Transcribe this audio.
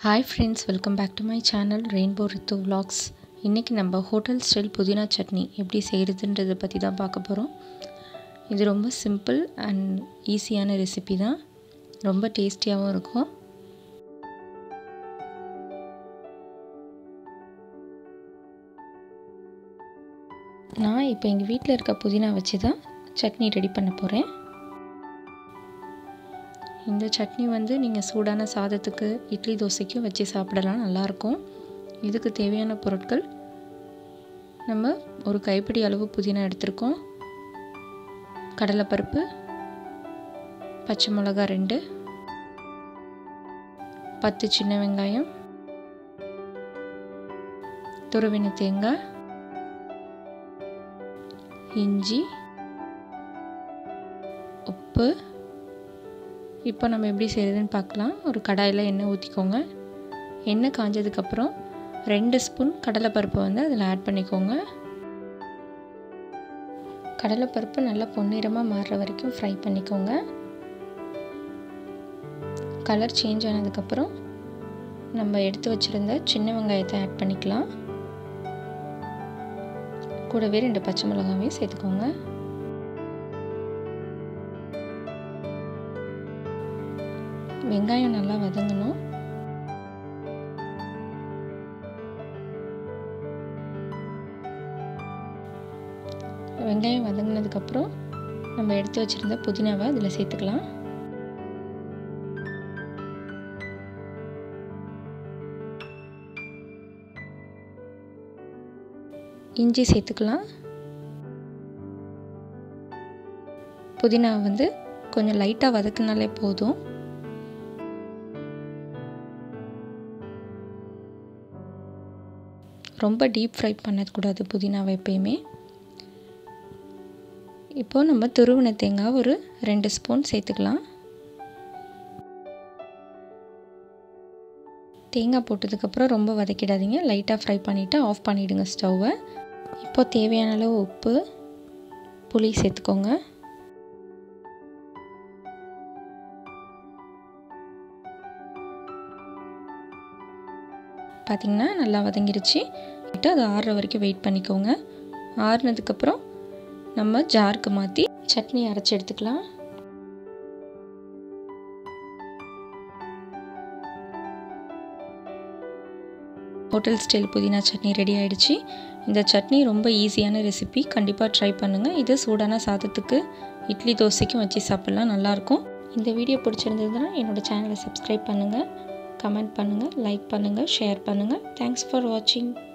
hi friends welcome back to my channel rainbow Rithu vlogs இன்றைக்கி நம்ம hotel style புதினா சட்னி எப்படி செய்கிறதுன்றதை பற்றி தான் பார்க்க போகிறோம் இது ரொம்ப சிம்பிள் அண்ட் ஈஸியான ரெசிபி தான் ரொம்ப டேஸ்டியாகவும் இருக்கும் நான் இப்போ எங்கள் வீட்டில் இருக்க புதினா வச்சு தான் சட்னி ரெடி பண்ண போகிறேன் இந்த சட்னி வந்து நீங்கள் சூடான சாதத்துக்கு இட்லி தோசைக்கும் வச்சு சாப்பிடலாம் நல்லாயிருக்கும் இதுக்கு தேவையான பொருட்கள் நம்ம ஒரு கைப்பிடி அளவு புதினா எடுத்திருக்கோம் கடலைப்பருப்பு பச்சை மிளகா ரெண்டு பத்து சின்ன வெங்காயம் துருவின தேங்காய் இஞ்சி உப்பு இப்போ நம்ம எப்படி செய்கிறதுன்னு பார்க்கலாம் ஒரு கடாயில் எண்ணெய் ஊற்றிக்கோங்க எண்ணெய் காஞ்சதுக்கப்புறம் ரெண்டு ஸ்பூன் கடலைப்பருப்பு வந்து அதில் ஆட் பண்ணிக்கோங்க கடலைப்பருப்பு நல்லா பொன்னிறமாக மாறுற வரைக்கும் ஃப்ரை பண்ணிக்கோங்க கலர் சேஞ்ச் ஆனதுக்கப்புறம் நம்ம எடுத்து வச்சுருந்த சின்ன வெங்காயத்தை ஆட் பண்ணிக்கலாம் கூடவே ரெண்டு பச்சை மிளகாவையும் சேர்த்துக்கோங்க வெங்காயம் நல்லா வதங்கணும் வெங்காயம் வதங்கினதுக்கப்புறம் நம்ம எடுத்து வச்சுருந்த புதினாவை அதில் சேர்த்துக்கலாம் இஞ்சி சேர்த்துக்கலாம் புதினா வந்து கொஞ்சம் லைட்டாக வதக்குனாலே போதும் ரொம்ப டீப் ஃப்ரை பண்ணக்கூடாது புதினாவை எப்பயுமே இப்போது நம்ம துருவின தேங்காய் ஒரு ரெண்டு ஸ்பூன் சேர்த்துக்கலாம் தேங்காய் போட்டதுக்கப்புறம் ரொம்ப வதக்கிடாதீங்க லைட்டாக ஃப்ரை பண்ணிவிட்டு ஆஃப் பண்ணிவிடுங்க ஸ்டவ்வை இப்போ தேவையான அளவு உப்பு புளி சேர்த்துக்கோங்க பார்த்திங்கன்னா நல்லா வதங்கிருச்சு அது ஆறுற வரைக்கும் வெயிட் பண்ணிக்கோங்க ஆறுனதுக்கப்புறம் நம்ம ஜாருக்கு மாற்றி சட்னி அரைச்சி எடுத்துக்கலாம் ஹோட்டல் ஸ்டைல் புதினா சட்னி ரெடி ஆகிடுச்சு இந்த சட்னி ரொம்ப ஈஸியான ரெசிபி கண்டிப்பாக ட்ரை பண்ணுங்கள் இது சூடான சாதத்துக்கு இட்லி தோசைக்கும் வச்சு சாப்பிட்லாம் நல்லாயிருக்கும் இந்த வீடியோ பிடிச்சிருந்ததுன்னா என்னோடய சேனலை சப்ஸ்கிரைப் பண்ணுங்கள் கமெண்ட் பண்ணுங்கள் லைக் பண்ணுங்கள் ஷேர் பண்ணுங்கள் தேங்க்ஸ் ஃபார் வாட்சிங்